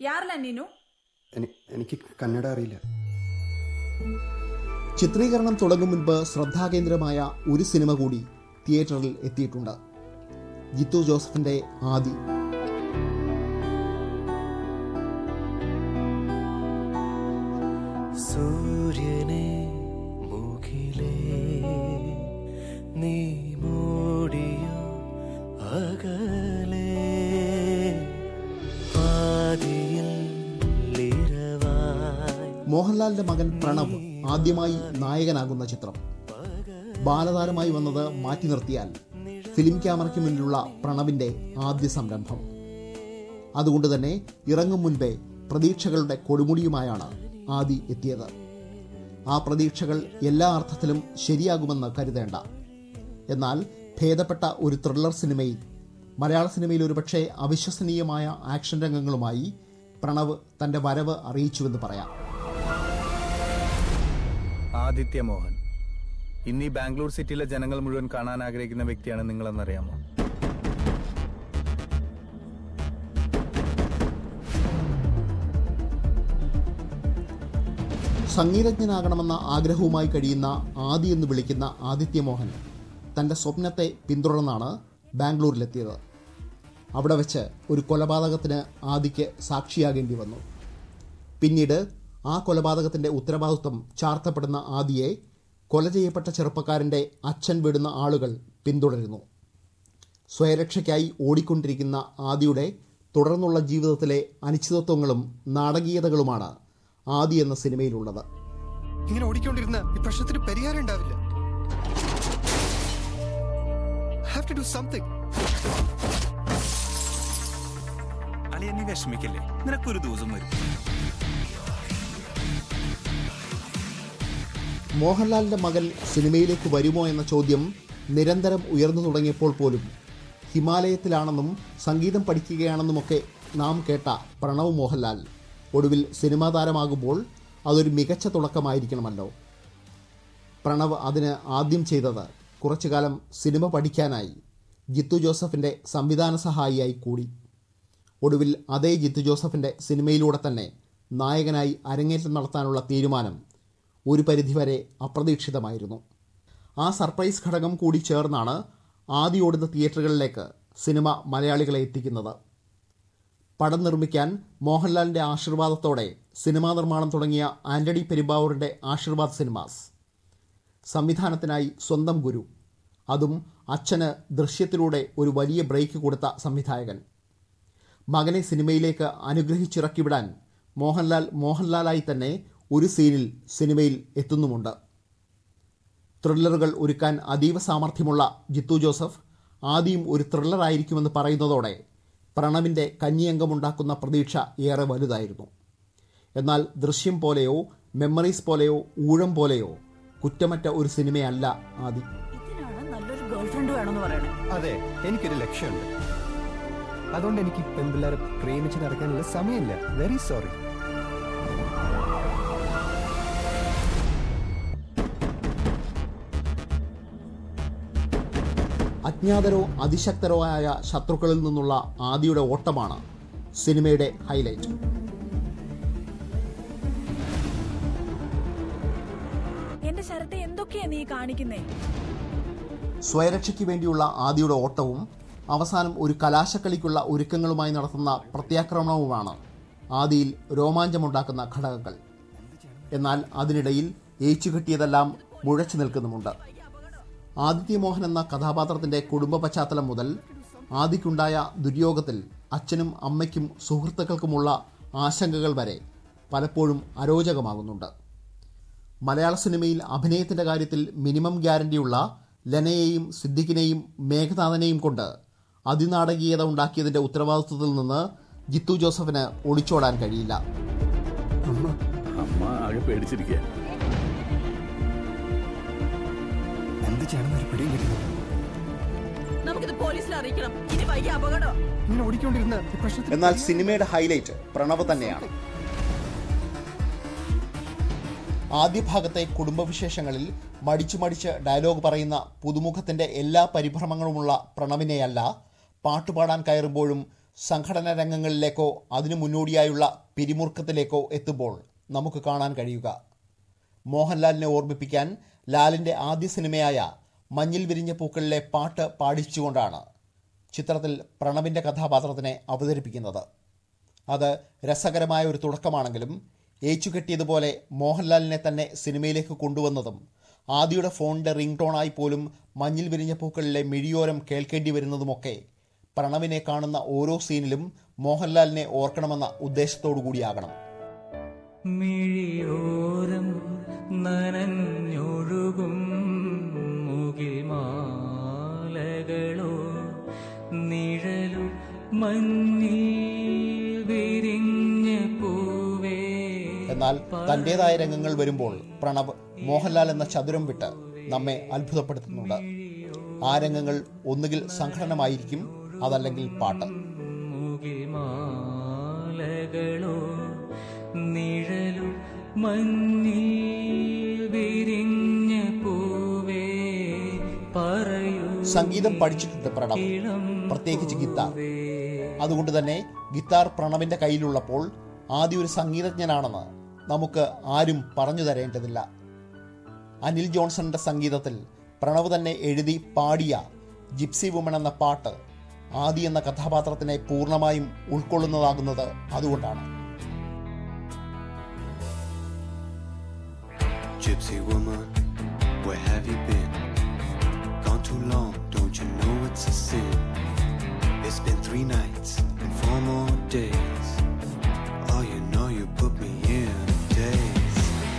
ಯಾರಲ್ಲ ನೀನು എനി- എനിക്ക് കന്നഡ അറിയില്ല ചിത്രീകരണം തുടങ്ങും മുൻപ് ശ്രദ്ധാകേന്ദ്രമായ ഒരു സിനിമ കൂടി തിയേറ്ററിൽ എത്തിയിട്ടുണ്ട് ജിത്തു ജോസഫിന്റെ ആദി സൂര്യനെ മുഖിലേ നീ മൂടിയോ അകലേ ആദിയിൽ ഇരവായി മോഹൻലാലിന്റെ മകൻ പ്രണവ് ആദ്യമായി നായകനാകുന്ന ചിത്രം ബാലതാരമായി വന്നത് മാറ്റി നിർത്തിയാൽ ഫിലിം ക്യാമറയ്ക്ക് മുന്നിലുള്ള പ്രണവിന്റെ ആദ്യ സംരംഭം അതുകൊണ്ട് തന്നെ ഇറങ്ങും മുൻപേ പ്രതീക്ഷകളുടെ കൊടുമുടിയുമായാണ് ആദി എത്തിയത് ആ പ്രതീക്ഷകൾ എല്ലാ അർത്ഥത്തിലും ശരിയാകുമെന്ന് കരുതേണ്ട എന്നാൽ ഭേദപ്പെട്ട ഒരു ത്രില്ലർ സിനിമയിൽ മലയാള സിനിമയിൽ ഒരുപക്ഷെ അവിശ്വസനീയമായ ആക്ഷൻ രംഗങ്ങളുമായി പ്രണവ് തന്റെ വരവ് അറിയിച്ചുവെന്ന് പറയാം ആദിത്യ മോഹൻ ഇന്ന് ഈ ബാംഗ്ലൂർ സിറ്റിയിലെ ജനങ്ങൾ മുഴുവൻ കാണാൻ ആഗ്രഹിക്കുന്ന വ്യക്തിയാണ് നിങ്ങളെന്നറിയാമോ സംഗീതജ്ഞനാകണമെന്ന ആഗ്രഹവുമായി കഴിയുന്ന ആദി എന്ന് വിളിക്കുന്ന ആദിത്യ മോഹൻ തൻ്റെ സ്വപ്നത്തെ പിന്തുടർന്നാണ് ബാംഗ്ലൂരിലെത്തിയത് അവിടെ വെച്ച് ഒരു കൊലപാതകത്തിന് ആദിക്ക് സാക്ഷിയാകേണ്ടി വന്നു പിന്നീട് ആ കൊലപാതകത്തിൻ്റെ ഉത്തരവാദിത്വം ചാർത്തപ്പെടുന്ന ആദിയെ കൊല ചെയ്യപ്പെട്ട ചെറുപ്പക്കാരൻ്റെ അച്ഛൻ വിടുന്ന ആളുകൾ പിന്തുടരുന്നു സ്വയരക്ഷയ്ക്കായി ഓടിക്കൊണ്ടിരിക്കുന്ന ആദിയുടെ തുടർന്നുള്ള ജീവിതത്തിലെ അനിശ്ചിതത്വങ്ങളും നാടകീയതകളുമാണ് ആദി എന്ന സിനിമയിലുള്ളത് ഇങ്ങനെ ഓടിക്കൊണ്ടിരുന്ന ഈ പ്രശ്നത്തിന് പരിഹാരം ഉണ്ടാവില്ല ഹാവ് ടു ഡു സംതിങ് അളിയ നീ വിഷമിക്കല്ലേ നിനക്കൊരു ദിവസം വരും മോഹൻലാലിന്റെ മകൻ സിനിമയിലേക്ക് വരുമോ എന്ന ചോദ്യം നിരന്തരം ഉയർന്നു തുടങ്ങിയപ്പോൾ പോലും ഹിമാലയത്തിലാണെന്നും സംഗീതം പഠിക്കുകയാണെന്നുമൊക്കെ നാം കേട്ട പ്രണവ് മോഹൻലാൽ ഒടുവിൽ സിനിമാ താരമാകുമ്പോൾ അതൊരു മികച്ച തുടക്കമായിരിക്കണമല്ലോ പ്രണവ് അതിന് ആദ്യം ചെയ്തത് കുറച്ചു കാലം സിനിമ പഠിക്കാനായി ജിത്തു ജോസഫിൻ്റെ സംവിധാന സഹായിയായി കൂടി ഒടുവിൽ അതേ ജിത്തു ജോസഫിൻ്റെ സിനിമയിലൂടെ തന്നെ നായകനായി അരങ്ങേറ്റം നടത്താനുള്ള തീരുമാനം ഒരു പരിധിവരെ അപ്രതീക്ഷിതമായിരുന്നു ആ സർപ്രൈസ് ഘടകം കൂടി ചേർന്നാണ് ആദ്യ ഓടുന്ന തിയേറ്ററുകളിലേക്ക് സിനിമ മലയാളികളെ എത്തിക്കുന്നത് പടം നിർമ്മിക്കാൻ മോഹൻലാലിൻ്റെ ആശീർവാദത്തോടെ സിനിമാ നിർമ്മാണം തുടങ്ങിയ ആന്റണി പെരുമ്പാവൂരിൻ്റെ ആശീർവാദ് സിനിമാസ് സംവിധാനത്തിനായി സ്വന്തം ഗുരു അതും അച്ഛന് ദൃശ്യത്തിലൂടെ ഒരു വലിയ ബ്രേക്ക് കൊടുത്ത സംവിധായകൻ മകനെ സിനിമയിലേക്ക് അനുഗ്രഹിച്ചിറക്കിവിടാൻ മോഹൻലാൽ മോഹൻലാലായി തന്നെ ഒരു സീനിൽ സിനിമയിൽ എത്തുന്നുമുണ്ട് ത്രില്ലറുകൾ ഒരുക്കാൻ അതീവ സാമർഥ്യമുള്ള ജിത്തു ജോസഫ് ആദ്യം ഒരു ത്രില്ലറായിരിക്കുമെന്ന് പറയുന്നതോടെ പ്രണവിൻ്റെ കഞ്ഞിയംഗമുണ്ടാക്കുന്ന പ്രതീക്ഷ ഏറെ വലുതായിരുന്നു എന്നാൽ ദൃശ്യം പോലെയോ മെമ്മറീസ് പോലെയോ ഊഴം പോലെയോ കുറ്റമറ്റ ഒരു സിനിമയല്ല ആദി ഇതിനാണ് നല്ലൊരു ഗേൾഫ്രണ്ട് വേണമെന്ന് പറയണേ അതെ എനിക്കൊരു ലക്ഷ്യമുണ്ട് അതുകൊണ്ട് എനിക്ക് പെൺപിള്ളേരെ പ്രേമിച്ച് നടക്കാനുള്ള സമയമില്ല വെരി സോറി അജ്ഞാതരോ അതിശക്തരോ ആയ ശത്രുക്കളിൽ നിന്നുള്ള ആദിയുടെ ഓട്ടമാണ് സിനിമയുടെ ഹൈലൈറ്റ് എന്റെ ശരത്തെ എന്തൊക്കെയാ നീ കാണിക്കുന്നേ സ്വയരക്ഷയ്ക്ക് വേണ്ടിയുള്ള ആദിയുടെ ഓട്ടവും അവസാനം ഒരു കലാശക്കളിക്കുള്ള ഒരുക്കങ്ങളുമായി നടത്തുന്ന പ്രത്യാക്രമണവുമാണ് ആദിയിൽ രോമാഞ്ചമുണ്ടാക്കുന്ന ഘടകങ്ങൾ എന്നാൽ അതിനിടയിൽ ഏച്ചുകെട്ടിയതെല്ലാം മുഴച്ചു നിൽക്കുന്നുമുണ്ട് ആദിത്യ മോഹൻ എന്ന കഥാപാത്രത്തിന്റെ കുടുംബ പശ്ചാത്തലം മുതൽ ആദിക്കുണ്ടായ ദുര്യോഗത്തിൽ അച്ഛനും അമ്മയ്ക്കും സുഹൃത്തുക്കൾക്കുമുള്ള ആശങ്കകൾ വരെ പലപ്പോഴും അരോചകമാകുന്നുണ്ട് മലയാള സിനിമയിൽ അഭിനയത്തിന്റെ കാര്യത്തിൽ മിനിമം ഗ്യാരണ്ടിയുള്ള ലെനയെയും സിദ്ദിഖിനെയും മേഘനാഥനെയും കൊണ്ട് അതിനാടകീയത ഉണ്ടാക്കിയതിന്റെ ഉത്തരവാദിത്വത്തിൽ നിന്ന് ജിത്തു ജോസഫിന് ഒളിച്ചോടാൻ കഴിയില്ല അമ്മ ആകെ പേടിച്ചിരിക്കുക എന്ത് ചെയ്യണമെന്ന് ഒരു പിടിയും കിട്ടുന്നില്ല നമുക്കിത് പോലീസിൽ അറിയിക്കണം ഇനി വൈകി അപകടം ഇങ്ങനെ ഓടിക്കൊണ്ടിരുന്ന ഈ പ്രശ്നത്തിന് എന്നാൽ സിനിമയുടെ ഹൈലൈറ്റ് പ്രണവ് തന്നെയാണ് ആദ്യ ഭാഗത്തെ കുടുംബവിശേഷങ്ങളിൽ മടിച്ചു മടിച്ച് ഡയലോഗ് പറയുന്ന പുതുമുഖത്തിന്റെ എല്ലാ പരിഭ്രമങ്ങളുമുള്ള പ്രണവിനെയല്ല പാട്ടുപാടാൻ കയറുമ്പോഴും സംഘടന രംഗങ്ങളിലേക്കോ അതിനു മുന്നോടിയായുള്ള പിരിമുറുക്കത്തിലേക്കോ എത്തുമ്പോൾ നമുക്ക് കാണാൻ കഴിയുക മോഹൻലാലിനെ ഓർമ്മിപ്പിക്കാൻ ലാലിൻ്റെ ആദ്യ സിനിമയായ മഞ്ഞിൽ വിരിഞ്ഞ പൂക്കളിലെ പാട്ട് പാടിച്ചുകൊണ്ടാണ് ചിത്രത്തിൽ പ്രണവിൻ്റെ കഥാപാത്രത്തിനെ അവതരിപ്പിക്കുന്നത് അത് രസകരമായ ഒരു തുടക്കമാണെങ്കിലും ഏച്ചുകെട്ടിയതുപോലെ മോഹൻലാലിനെ തന്നെ സിനിമയിലേക്ക് കൊണ്ടുവന്നതും ആദിയുടെ ഫോണിൻ്റെ റിംഗ് ടോണായി പോലും മഞ്ഞിൽ വിരിഞ്ഞ പൂക്കളിലെ മിഴിയോരം കേൾക്കേണ്ടി വരുന്നതുമൊക്കെ പ്രണവിനെ കാണുന്ന ഓരോ സീനിലും മോഹൻലാലിനെ ഓർക്കണമെന്ന ഉദ്ദേശത്തോടു കൂടിയാകണം മിഴിയോരം നനഞ്ഞൊഴുകും മുകിൽ മാലകളോ നിഴലു മഞ്ഞിൽ വിരിഞ്ഞ പൂവേ എന്നാൽ തൻ്റെതായ രംഗങ്ങൾ വരുമ്പോൾ പ്രണവ് മോഹൻലാൽ എന്ന ചതുരം വിട്ട് നമ്മെ അത്ഭുതപ്പെടുത്തുന്നുണ്ട് ആ രംഗങ്ങൾ ഒന്നുകിൽ സംഘടനമായിരിക്കും അതല്ലെങ്കിൽ പാട്ട് മുകിൽ മാലകളോ നിഴലു മഞ്ഞിൽ വിരിഞ്ഞ പൂവേ പറയൂ സംഗീതം പഠിച്ചിട്ടുണ്ട് പ്രണവ് പ്രത്യേകിച്ച് ഗിത്താർ അതുകൊണ്ട് തന്നെ ഗിത്താർ പ്രണവിന്റെ കയ്യിലുള്ളപ്പോൾ ആദ്യ ഒരു സംഗീതജ്ഞനാണെന്ന് നമുക്ക് ആരും പറഞ്ഞു തരേണ്ടതില്ല അനിൽ ജോൺസണിന്റെ സംഗീതത്തിൽ പ്രണവ് തന്നെ എഴുതി പാടിയ ജിപ്സി വുമൺ എന്ന പാട്ട് ആദി എന്ന കഥാപാത്രത്തിനെ പൂർണ്ണമായും ഉൾക്കൊള്ളുന്നതാകുന്നത് അതുകൊണ്ടാണ് Gypsy woman, where have you been? Gone too long, don't you know it's a sin? It's been three nights and four more days. Oh, you know you put me in a daze.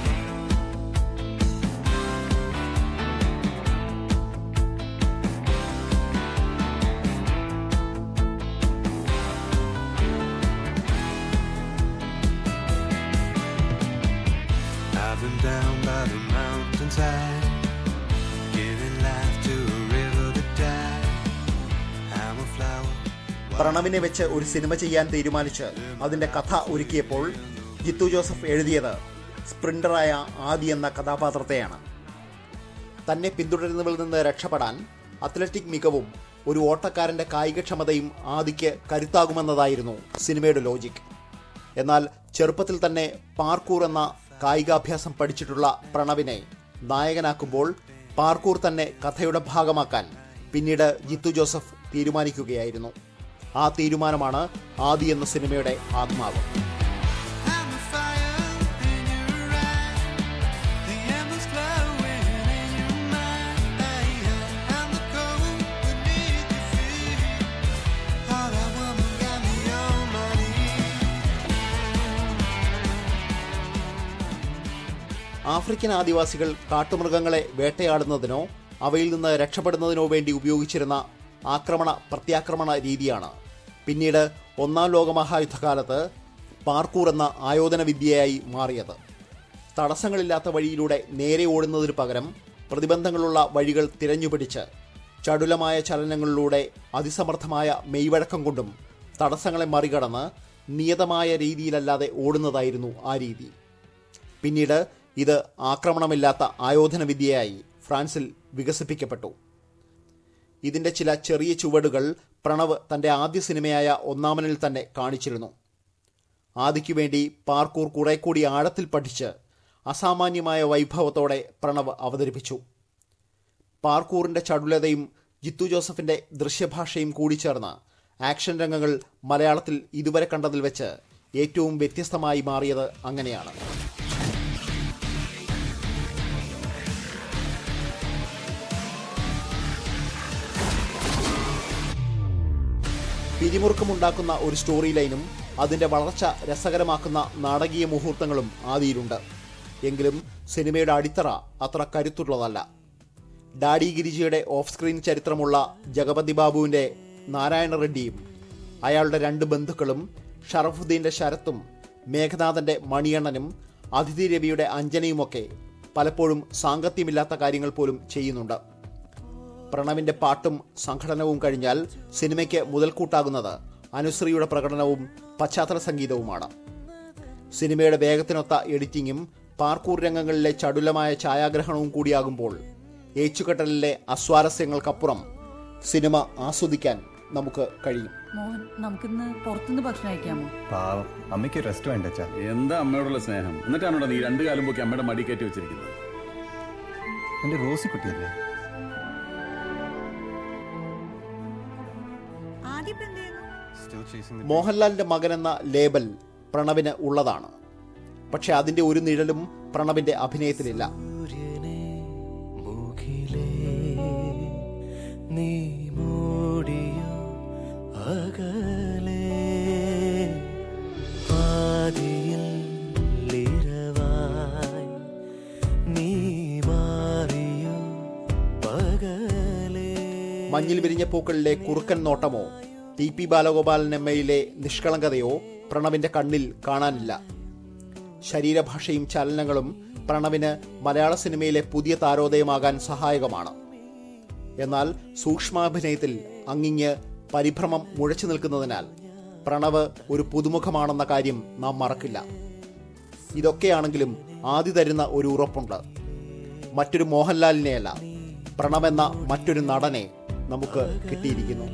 I've been down by the mountainside, giving life to a river that died. I'm a flower. പ്രണവിനെ വെച്ച് ഒരു cinema ചെയ്യാൻ തീരുമാനിച്ച് അതിന്റെ കഥ ഒരുക്കിയപ്പോൾ Jithu Joseph എഴുതിയത് സ്പ്രിന്ററായ ആദി എന്ന കഥാപാത്രത്തെയാണ് തന്നെ പിന്തുടരുന്നവരിൽ നിന്ന് രക്ഷപ്പെടാൻ അത്ലറ്റിക് മികവും ഒരു ഓട്ടക്കാരന്റെ കായികക്ഷമതയും ആദിക്ക് കരുത്താകുമെന്നതായിരുന്നു സിനിമയുടെ ലോജിക് എന്നാൽ ചെറുപ്പത്തിൽ തന്നെ പാർക്കൂർ എന്ന കായികാഭ്യാസം പഠിച്ചിട്ടുള്ള പ്രണവിനെ നായകനാക്കുമ്പോൾ പാർക്കൂർ തന്നെ കഥയുടെ ഭാഗമാക്കാൻ പിന്നീട് ജിത്തു ജോസഫ് തീരുമാനിക്കുകയായിരുന്നു ആ തീരുമാനമാണ് ആദി എന്ന സിനിമയുടെ ആത്മാവ് I'm a fire in your eye, the embers glowing in your mind. I'm the cold beneath your feet. Oh, that woman got me on my knees. African ആദിവാസികൾ കാട്ടുമൃഗങ്ങളെ വേട്ടയാടുന്നതിനോ അവയിൽ നിന്ന് രക്ഷപ്പെടുന്നതിനോ വേണ്ടി ഉപയോഗിച്ചിരുന്ന ആക്രമണ പ്രത്യാക്രമണ രീതിയാണ് പിന്നീട് ഒന്നാം ലോകമഹായുദ്ധകാലത്ത് പാർക്കൂർ എന്ന ആയോധന വിദ്യയായി മാറിയത് തടസ്സങ്ങളില്ലാത്ത വഴിയിലൂടെ നേരെ ഓടുന്നതിന് പകരം പ്രതിബന്ധങ്ങളുള്ള വഴികൾ തിരഞ്ഞുപിടിച്ച് ചടുലമായ ചലനങ്ങളിലൂടെ അതിസമർത്ഥമായ മെയ്വഴക്കം കൊണ്ടും തടസ്സങ്ങളെ മറികടന്ന് നിയതമായ രീതിയിലല്ലാതെ ഓടുന്നതായിരുന്നു ആ രീതി പിന്നീട് ഇത് ആക്രമണമില്ലാത്ത ആയോധന വിദ്യയായി ഫ്രാൻസിൽ വികസിപ്പിക്കപ്പെട്ടു ഇതിന്റെ ചില ചെറിയ ചുവടുകൾ പ്രണവ് തന്റെ ആദ്യ സിനിമയായ ഒന്നാമനിൽ തന്നെ കാണിച്ചിരുന്നു ആദിക്കു വേണ്ടി പാർക്കൂർ കുറെ കൂടി ആഴത്തിൽ പഠിച്ച് അസാമാന്യമായ വൈഭവത്തോടെ പ്രണവ് അവതരിപ്പിച്ചു പാർക്കൂറിന്റെ ചടുലതയും ജിത്തു ജോസഫിന്റെ ദൃശ്യഭാഷയും കൂടിച്ചേർന്ന് ആക്ഷൻ രംഗങ്ങൾ മലയാളത്തിൽ ഇതുവരെ കണ്ടതിൽ വെച്ച് ഏറ്റവും വ്യത്യസ്തമായി മാറിയത് അങ്ങനെയാണ് പിരിമുറുക്കമുണ്ടാക്കുന്ന ഒരു സ്റ്റോറി ലൈനും അതിന്റെ വളർച്ച രസകരമാക്കുന്ന നാടകീയ മുഹൂർത്തങ്ങളും ആദിയിലുണ്ട് എങ്കിലും സിനിമയുടെ അടിത്തറ അത്ര കരുത്തുള്ളതല്ല ഡാഡി ഗിരിജിയുടെ ഓഫ് സ്ക്രീൻ ചരിത്രമുള്ള ജഗപതി ബാബുവിന്റെ നാരായണ റെഡ്ഡിയും അയാളുടെ രണ്ട് ബന്ധുക്കളും ഷറഫുദ്ദീന്റെ ശരത്തും മേഘനാഥന്റെ മണിയണ്ണനും അതിഥി രവിയുടെ അഞ്ജനയുമൊക്കെ പലപ്പോഴും സാങ്കത്യമില്ലാത്ത കാര്യങ്ങൾ പോലും ചെയ്യുന്നുണ്ട് പ്രണവിന്റെ പാട്ടും സംഘടനവും കഴിഞ്ഞാൽ സിനിമയ്ക്ക് മുതൽക്കൂട്ടാകുന്നത് അനുശ്രീയുടെ പ്രകടനവും പശ്ചാത്തല സംഗീതവുമാണ് സിനിമയുടെ വേഗത്തിനൊത്ത എഡിറ്റിംഗും പാർക്കൂർ രംഗങ്ങളിലെ ചടുലമായ ഛായാഗ്രഹണവും കൂടിയാകുമ്പോൾ ഏച്ചുകെട്ടലിലെ അസ്വാരസ്യങ്ങൾക്കപ്പുറം സിനിമ ആസ്വദിക്കാൻ നമുക്ക് കഴിയും മോഹൻ നമുക്കിന്ന് പുറത്തുനിന്ന് ഭക്ഷണം കഴിക്കാമോ പാവം അമ്മയ്ക്ക് റെസ്റ്റ് വേണ്ട അച്ഛാ എന്താ അമ്മയോടുള്ള സ്നേഹം എന്നിട്ടാണോ നീ രണ്ടു കാലം പോക്കി അമ്മയുടെ മടി കയറ്റി വെച്ചിരിക്കുന്നത് എന്റെ റോസി കുട്ടിയല്ലേ Still chasing the മോഹൻലാലിന്റെ മകനെന്ന ലേബൽ പ്രണവിന് ഉള്ളതാണ് പക്ഷെ അതിന്റെ ഒരു നിഴലും പ്രണവിന്റെ അഭിനയത്തിലില്ല മുകിലേ നീ മൂടിയോ അകലേ പാതിയിൽ ഇരവായി നീ മാറിയോ പകലേ മഞ്ഞിൽ വിരിഞ്ഞ പൂക്കളിലെ കുറുക്കൻ നോട്ടമോ ടി പി ബാലഗോപാലൻ എം എയിലെ നിഷ്കളങ്കതയോ പ്രണവിന്റെ കണ്ണിൽ കാണാനില്ല ശരീരഭാഷയും ചലനങ്ങളും പ്രണവിന് മലയാള സിനിമയിലെ പുതിയ താരോദയമാകാൻ സഹായകമാണ് എന്നാൽ സൂക്ഷ്മാഭിനയത്തിൽ അങ്ങിങ്ങ് പരിഭ്രമം മുഴച്ചു നിൽക്കുന്നതിനാൽ പ്രണവ് ഒരു പുതുമുഖമാണെന്ന കാര്യം നാം മറക്കില്ല ഇതൊക്കെയാണെങ്കിലും ആദ്യ തരുന്ന ഒരു ഉറപ്പുണ്ട് മറ്റൊരു മോഹൻലാലിനെയല്ല പ്രണവെന്ന മറ്റൊരു നടനെ നമുക്ക് കിട്ടിയിരിക്കുന്നു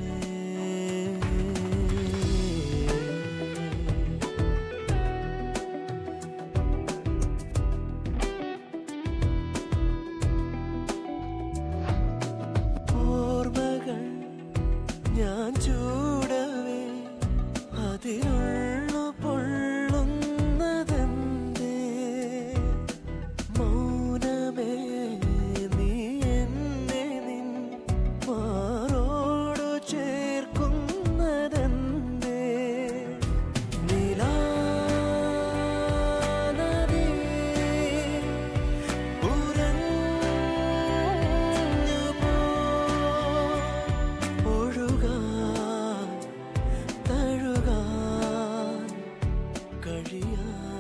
ഓർമ്മകൾ ഞാൻ ചൂടവേ അതിനുള്ളു പൊള്ളുന്നതെന്തേ മൗനമേ നീ എന്നെ നിൻ മാറോടു ചേർക്കുന്നതെന്തേ നിലാനദി ഉറഞ്ഞു പോ ഒഴുകാൻ തഴുകാൻ കഴിയാ